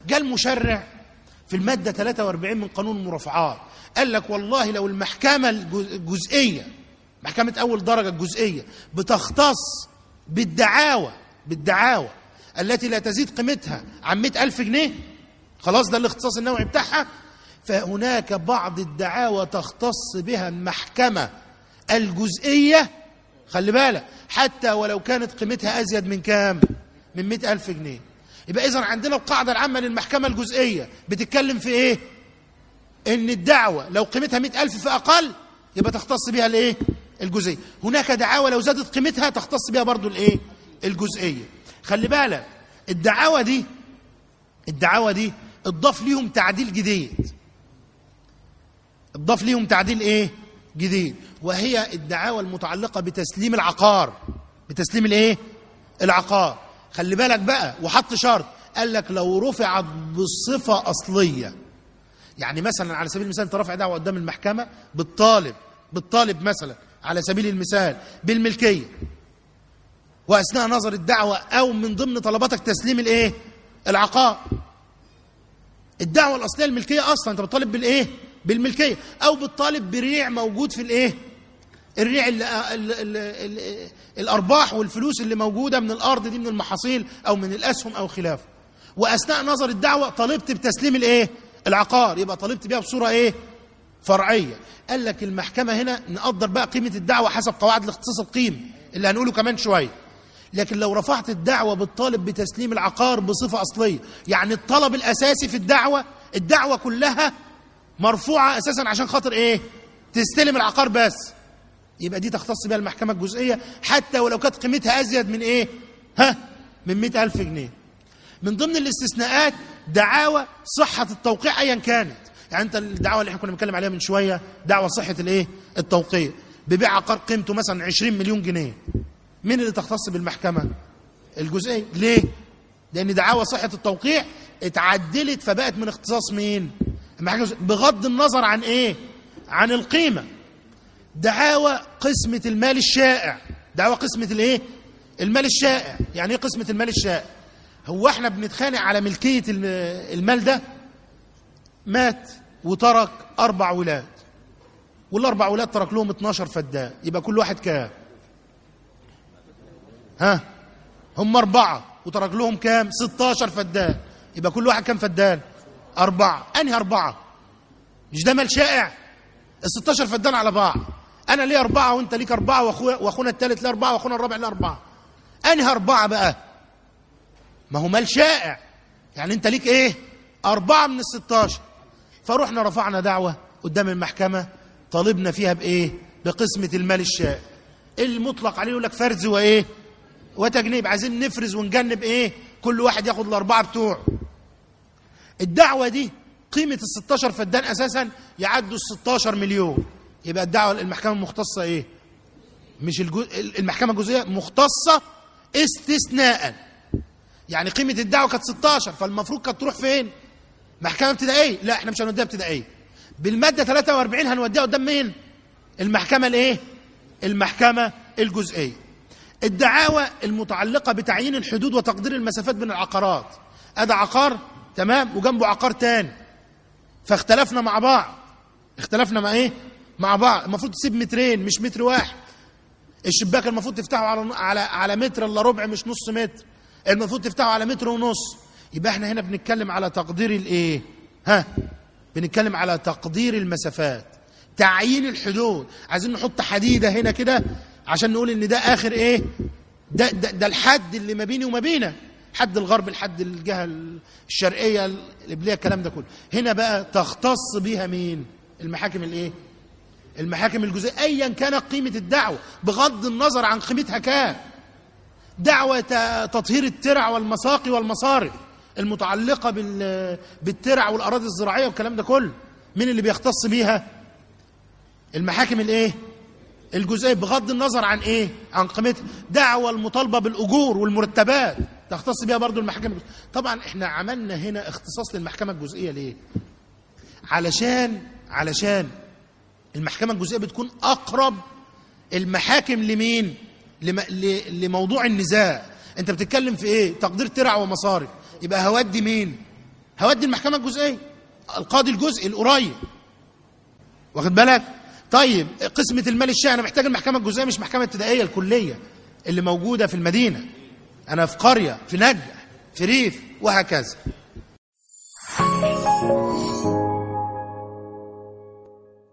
جاء المشرع في المادة 43 من قانون المرافعات قال لك والله لو المحكمة الجز- الجزئية محكمة أول درجة الجزئية بتختص بالدعاوى بالدعاوى التي لا تزيد قيمتها عن 100 ألف جنيه خلاص ده الاختصاص النوعي بتاعها فهناك بعض الدعاوى تختص بها المحكمة الجزئية خلي بالك حتى ولو كانت قيمتها أزيد من كام من 100 ألف جنيه يبقى إذا عندنا القاعدة العامة للمحكمة الجزئية بتتكلم في إيه ان الدعوة لو قيمتها مئة ألف فأقل يبقى تختص بها الايه الجزئية هناك دعاوى لو زادت قيمتها تختص بها برضو الايه الجزئية خلي بالك الدعاوى دي الدعاوى دي اضاف ليهم تعديل جديد اضاف ليهم تعديل ايه جديد وهي الدعاوى المتعلقة بتسليم العقار بتسليم الايه العقار خلي بالك بقى وحط شرط قال لك لو رفعت بصفة أصلية يعني مثلا على سبيل المثال انت رافع دعوه قدام المحكمه بالطالب بالطالب مثلا على سبيل المثال بالملكيه واثناء نظر الدعوه او من ضمن طلباتك تسليم الايه العقار الدعوه الاصليه الملكيه اصلا انت بتطالب بالايه بالملكيه او بتطالب بريع موجود في الايه الريع ال ال ال ال الارباح والفلوس اللي موجوده من الارض دي من المحاصيل او من الاسهم او خلافه واثناء نظر الدعوه طالبت بتسليم الايه العقار يبقى طالبت بيها بصوره ايه فرعيه قال لك المحكمه هنا نقدر بقى قيمه الدعوه حسب قواعد الاختصاص القيمي اللي هنقوله كمان شويه لكن لو رفعت الدعوه بالطالب بتسليم العقار بصفه اصليه يعني الطلب الاساسي في الدعوه الدعوه كلها مرفوعه اساسا عشان خاطر ايه تستلم العقار بس يبقى دي تختص بها المحكمه الجزئيه حتى ولو كانت قيمتها ازيد من ايه ها من مئة ألف جنيه من ضمن الاستثناءات دعاوى صحة التوقيع أيا كانت يعني أنت الدعوة اللي احنا كنا بنتكلم عليها من شوية دعوة صحة الإيه التوقيع ببيع عقار قيمته مثلا 20 مليون جنيه مين اللي تختص بالمحكمة الجزئية ليه لأن دعاوى صحة التوقيع اتعدلت فبقت من اختصاص مين المحكمة الجزئية. بغض النظر عن إيه عن القيمة دعاوى قسمة المال الشائع دعوى قسمة الايه المال الشائع يعني ايه قسمة المال الشائع هو احنا بنتخانق على ملكية الم- المال ده مات وترك اربع ولاد والاربع ولاد ترك لهم 12 فدان يبقى كل واحد كام ها هم اربعة وترك لهم كام 16 فدان يبقى كل واحد كام فدان اربعة انهي اربعة مش ده مال شائع ال 16 فدان على بعض انا ليه اربعه وانت ليك اربعه واخويا واخونا الثالث ليه اربعه واخونا الرابع ليه اربعه انهي اربعه بقى ما هو مال شائع يعني انت ليك ايه اربعه من ال 16 فروحنا رفعنا دعوه قدام المحكمه طالبنا فيها بايه بقسمه المال الشائع المطلق عليه يقول لك فرز وايه وتجنيب عايزين نفرز ونجنب ايه كل واحد ياخد الاربعه بتوعه الدعوة دي قيمة ال 16 فدان أساسا يعدوا ال 16 مليون يبقى الدعوة المحكمة المختصة إيه؟ مش الجو... المحكمة الجزئية مختصة استثناء يعني قيمة الدعوة كانت 16 فالمفروض كانت تروح فين؟ محكمة ابتدائية لا احنا مش هنوديها ابتدائية بالمادة 43 هنوديها قدام مين؟ المحكمة الايه؟ المحكمة الجزئية الدعاوى المتعلقة بتعيين الحدود وتقدير المسافات بين العقارات ادي عقار تمام وجنبه عقار تاني فاختلفنا مع بعض اختلفنا مع ايه مع بعض المفروض تسيب مترين مش متر واحد الشباك المفروض تفتحه على على على متر الا ربع مش نص متر المفروض تفتحه على متر ونص يبقى احنا هنا بنتكلم على تقدير الايه ها بنتكلم على تقدير المسافات تعيين الحدود عايزين نحط حديده هنا كده عشان نقول ان ده اخر ايه ده ده, ده الحد اللي ما بيني وما بينك حد الغرب لحد الجهه الشرقيه القبليه الكلام ده كله هنا بقى تختص بيها مين المحاكم الايه المحاكم الجزئيه ايا كانت قيمه الدعوه بغض النظر عن قيمتها كام دعوه ت- تطهير الترع والمساقي والمصارف المتعلقه بال- بالترع والاراضي الزراعيه والكلام ده كله مين اللي بيختص بيها المحاكم الايه الجزئيه بغض النظر عن ايه عن قيمتها دعوى المطالبه بالاجور والمرتبات تختص بيها برضو المحاكم الجزئية. طبعا احنا عملنا هنا اختصاص للمحكمه الجزئيه ليه علشان علشان المحكمه الجزئيه بتكون اقرب المحاكم لمين لم... ل... لموضوع النزاع انت بتتكلم في ايه تقدير ترع ومصارف يبقى هودي مين هودي المحكمة الجزئية القاضي الجزئي القريب واخد بالك طيب قسمة المال الشائع أنا محتاج المحكمة الجزئية مش محكمة ابتدائية الكلية اللي موجودة في المدينة أنا في قرية في نجع في ريف وهكذا